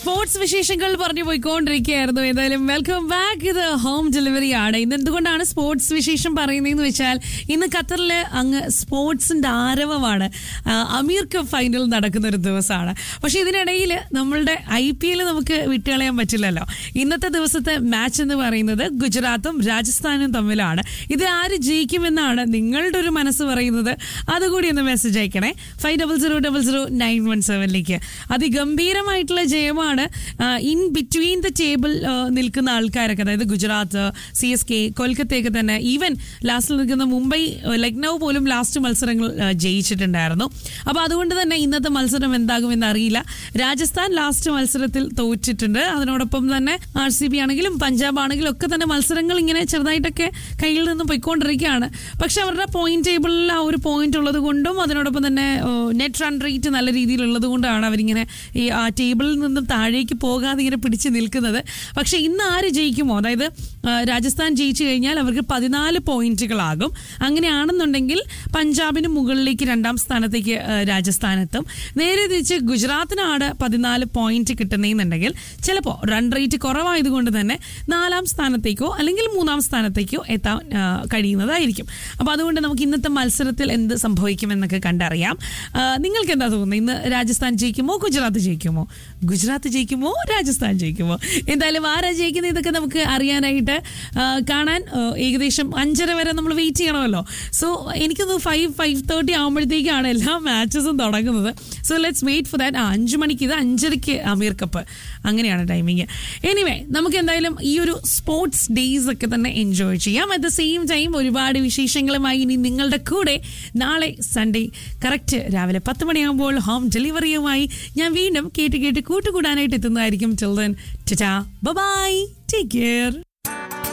sports വിശേഷങ്ങൾ പറഞ്ഞു പോയിക്കൊണ്ടിരിക്കുകയായിരുന്നു ഏതായാലും വെൽക്കം ബാക്ക് ഇത് ഹോം ഡെലിവറി ആണ് ഇന്ന് എന്തുകൊണ്ടാണ് സ്പോർട്സ് വിശേഷം പറയുന്നതെന്ന് വെച്ചാൽ ഇന്ന് ഖത്തറിൽ അങ്ങ് സ്പോർട്സിന്റെ ആരവമാണ് ആ, അമീർ കപ്പ് ഫൈനൽ നടക്കുന്ന ഒരു ദിവസമാണ് പക്ഷെ ഇതിനിടയിൽ നമ്മളുടെ ഐ പി എൽ നമുക്ക് വിട്ടുകളയാൻ പറ്റില്ലല്ലോ ഇന്നത്തെ ദിവസത്തെ മാച്ച് എന്ന് പറയുന്നത് ഗുജറാത്തും രാജസ്ഥാനും തമ്മിലാണ് ഇത് ആര് ജയിക്കുമെന്നാണ് നിങ്ങളുടെ ഒരു മനസ്സ് പറയുന്നത് അതുകൂടി ഒന്ന് മെസ്സേജ് അയക്കണേ five double zero double zero nine one സെവനിലേക്ക് അതിഗംഭീരമായിട്ടുള്ള ജയമാണ് ഇൻ ബിറ്റ്വീൻ ദ ടേബിൾ നിൽക്കുന്ന ആൾക്കാരൊക്കെ അതായത് ഗുജറാത്ത് സി എസ് കെ കൊൽക്കത്തയൊക്കെ തന്നെ ഈവൻ ലാസ്റ്റിൽ നിൽക്കുന്ന മുംബൈ ആ, ലക്നൗ പോലും ലാസ്റ്റ് മത്സരങ്ങൾ ആ, ജയിച്ചിട്ടുണ്ടായിരുന്നു അപ്പോൾ അതുകൊണ്ട് തന്നെ ഇന്നത്തെ മത്സരം എന്താകുമെന്ന് അറിയില്ല രാജസ്ഥാൻ ലാസ്റ്റ് മത്സരത്തിൽ തോറ്റിട്ടുണ്ട് അതിനോടൊപ്പം തന്നെ ആർ സി ബി ആണെങ്കിലും പഞ്ചാബ് ആണെങ്കിലും ഒക്കെ തന്നെ മത്സരങ്ങൾ ഇങ്ങനെ ചെറുതായിട്ടൊക്കെ കയ്യിൽ നിന്ന് പോയിക്കൊണ്ടിരിക്കുകയാണ് പക്ഷെ അവരുടെ പോയിന്റ് ടേബിളിൽ ആ ഒരു പോയിന്റ് ഉള്ളത് കൊണ്ടും അതിനോടൊപ്പം തന്നെ നെറ്റ് റൺ റേറ്റ് നല്ല രീതിയിലുള്ളത് കൊണ്ടാണ് അവരിങ്ങനെ ഈ ആ ടേബിളിൽ നിന്നും താഴേക്ക് പോകാതെ ഇങ്ങനെ പിടിച്ച് നിൽക്കുന്നത് പക്ഷെ ഇന്ന് ആര് ജയിക്കുമോ അതായത് ആ, രാജസ്ഥാൻ ജയിച്ചു കഴിഞ്ഞാൽ അവർക്ക് പതിനാല് പോയിന്റുകളാകും അങ്ങനെയാണെന്നുണ്ടെങ്കിൽ പഞ്ചാബിന് മുകളിലേക്ക് രണ്ടാം സ്ഥാനത്തേക്ക് ആ, രാജസ്ഥാൻ എത്തും നേരെ തിരിച്ച് ഗുജറാത്തിനാണ് പതിനാല് പോയിന്റ് കിട്ടുന്നതെന്നുണ്ടെങ്കിൽ ചിലപ്പോൾ റൺ റേറ്റ് കുറവായതുകൊണ്ട് തന്നെ നാലാം സ്ഥാനത്തേക്കോ അല്ലെങ്കിൽ മൂന്നാം സ്ഥാനത്തേക്കോ എത്താൻ ആ, കഴിയുന്നതായിരിക്കും അപ്പോൾ അതുകൊണ്ട് നമുക്ക് ഇന്നത്തെ മത്സരത്തിൽ എന്ത് സംഭവിക്കുമെന്നൊക്കെ കണ്ടറിയാം ആ, നിങ്ങൾക്ക് എന്താ തോന്നുന്നത് ഇന്ന് രാജസ്ഥാൻ ജയിക്കുമോ ഗുജറാത്ത് ജയിക്കുമോ ഗുജറാത്ത് ജയിക്കുമോ രാജസ്ഥാൻ ജയിക്കുമോ എന്തായാലും ആരാ ജയിക്കുന്നത് ഇതൊക്കെ നമുക്ക് അറിയാനായിട്ട് ആ, കാണാൻ ആ, ഏകദേശം അഞ്ചര വരെ നമ്മൾ വെയിറ്റ് ചെയ്യണമല്ലോ സോ എനിക്കൊന്ന് ഫൈവ് ഫൈവ് തേർട്ടി ആകുമ്പോഴത്തേക്കാണ് എല്ലാ മാച്ചസും തുടങ്ങുന്നത് so let's wait for that ആ അഞ്ച് മണിക്ക് ഇത് അഞ്ചരയ്ക്ക് അമീർ കപ്പ് അങ്ങനെയാണ് ടൈമിങ് എനിവേ നമുക്ക് എന്തായാലും ഈ ഒരു സ്പോർട്സ് ഡേയ്സ് ഒക്കെ തന്നെ എൻജോയ് ചെയ്യാം അറ്റ് ദ സെയിം ടൈം ഒരുപാട് വിശേഷങ്ങളുമായി ഇനി നിങ്ങളുടെ കൂടെ നാളെ സൺഡേ കറക്റ്റ് രാവിലെ പത്ത് മണിയാകുമ്പോൾ ഹോം ഡെലിവറിയുമായി ഞാൻ വീണ്ടും കേട്ട് കേട്ട് കൂട്ടുകൂടാനായിട്ട് എത്തുന്നതായിരിക്കും ചിൽഡ്രൻ ടാ ബൈ ടേക്ക് കെയർ